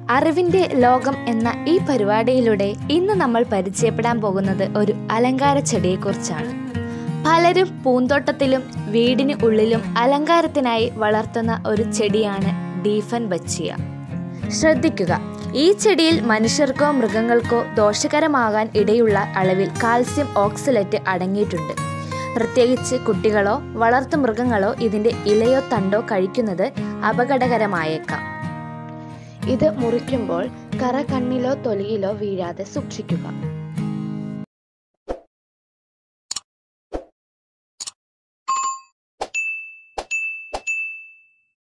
അറിവിന്റെ ലോകം എന്ന ഈ പരിപാടിയിലൂടെ ഇന്ന് നമ്മൾ പരിചയപ്പെടാൻ പോകുന്നത് ഒരു അലങ്കാര ചെടിയെക്കുറിച്ചാണ് പലരും പൂന്തോട്ടത്തിലും വീടിന് ഉള്ളിലും അലങ്കാരത്തിനായി വളർത്തുന്ന ഒരു ചെടിയാണ് ഡീഫൻ ബച്ചിയ ശ്രദ്ധിക്കുക ഈ ചെടിയിൽ മനുഷ്യർക്കോ മൃഗങ്ങൾക്കോ ദോഷകരമാകാൻ ഇടയുള്ള അളവിൽ കാൽസ്യം ഓക്സലേറ്റ് അടങ്ങിയിട്ടുണ്ട് പ്രത്യേകിച്ച് കുട്ടികളോ വളർത്തു മൃഗങ്ങളോ ഇതിൻ്റെ ഇലയോ തണ്ടോ കഴിക്കുന്നത് അപകടകരമായേക്കാം ഇത് മുറിക്കുമ്പോൾ കറ കണ്ണിലോ തൊലിയിലോ വീഴാതെ സൂക്ഷിക്കുക